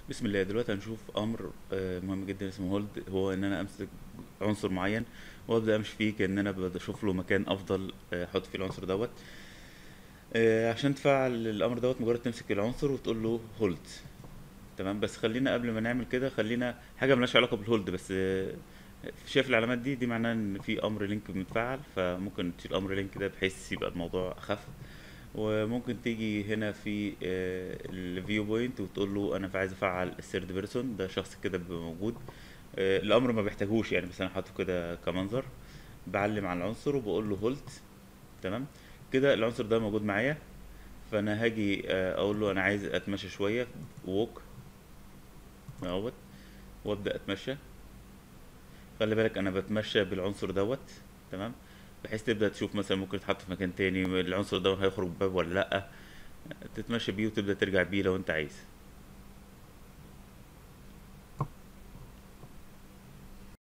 بسم الله دلوقتي هنشوف امر آه، مهم جدا اسمه هولد هو ان انا امسك عنصر معين وابدا امشي فيه كان انا بشوف له مكان افضل آه، احط فيه العنصر دوت آه، عشان تفعل الامر دوت مجرد تمسك العنصر وتقول له هولد تمام بس خلينا قبل ما نعمل كده خلينا حاجه ملهاش علاقه بالهولد بس آه، شايف العلامات دي دي معناها ان في امر لينك متفعل فممكن تشيل امر لينك ده بحيث يبقى الموضوع اخف وممكن تيجي هنا في الفيو بوينت وتقول له انا عايز افعل الثيرد بيرسون ده شخص كده بيبقى موجود آه، الامر ما بيحتاجوش يعني بس انا حاطه كده كمنظر بعلم على العنصر وبقول له هولد تمام كده العنصر ده موجود معايا فانا هاجي آه، اقول له انا عايز اتمشى شويه ووك اهوت وابدا اتمشى خلي بالك انا بتمشى بالعنصر دوت تمام بحيث تبدا تشوف مثلا ممكن يتحط في مكان تاني العنصر ده هيخرج باب ولا لا تتمشى بيه وتبدا ترجع بيه لو انت عايز